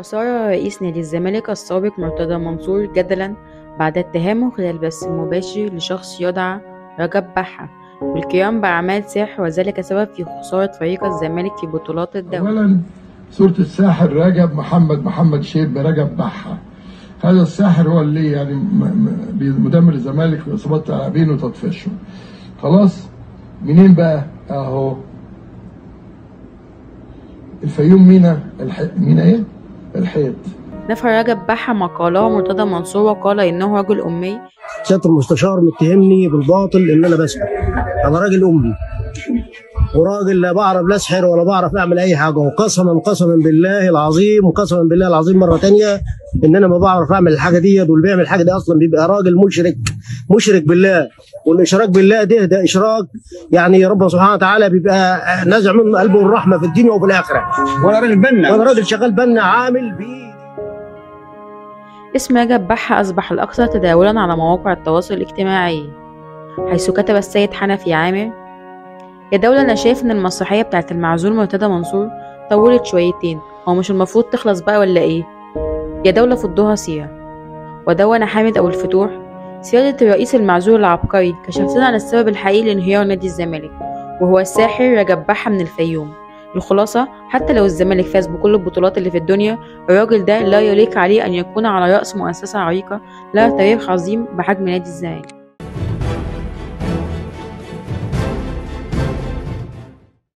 أثار رئيس نادي الزمالك السابق مرتضى منصور جدلا بعد اتهامه خلال البث المباشر لشخص يدعى رجب بحة بالقيام بأعمال سحر وذلك سبب في خسارة فريق الزمالك في بطولات الدوري اولا صورة الساحر رجب محمد محمد شيب رجب بحة هذا الساحر هو اللي يعني م- م- مدمر الزمالك في اصابات لاعبين وتطفيشهم خلاص منين بقى اهو الفيوم مينا الح... مينا ايه الحيط نفى رجب بحة ما قاله مرتضى منصور وقال إنه رجل أمي سياده المستشار متهمني بالباطل ان انا بسحر انا راجل امي وراجل لا بعرف لا اسحر ولا بعرف اعمل اي حاجه وقسما قسما بالله العظيم وقسما بالله العظيم مره تانية ان انا ما بعرف اعمل الحاجه ديت واللي بيعمل الحاجه دي اصلا بيبقى راجل مشرك مشرك بالله والاشراك بالله ده ده اشراك يعني ربنا سبحانه وتعالى بيبقى نازع من قلبه الرحمه في الدنيا وفي الاخره وانا راجل بنا وانا راجل شغال بنا عامل بايدي اسم رجب بحة أصبح الأكثر تداولا على مواقع التواصل الاجتماعي حيث كتب السيد حنفي عامر يا دولة أنا شايف إن المسرحية بتاعت المعزول مرتضى منصور طولت شويتين هو مش المفروض تخلص بقى ولا إيه؟ يا دولة فضوها سيرة ودون حامد أبو الفتوح سيادة الرئيس المعزول العبقري كشف لنا عن السبب الحقيقي لانهيار نادي الزمالك وهو الساحر رجب بحة من الفيوم الخلاصة حتى لو الزمالك فاز بكل البطولات اللي في الدنيا الراجل ده لا يليق عليه أن يكون على رأس مؤسسة عريقة لها تاريخ عظيم بحجم نادي الزمالك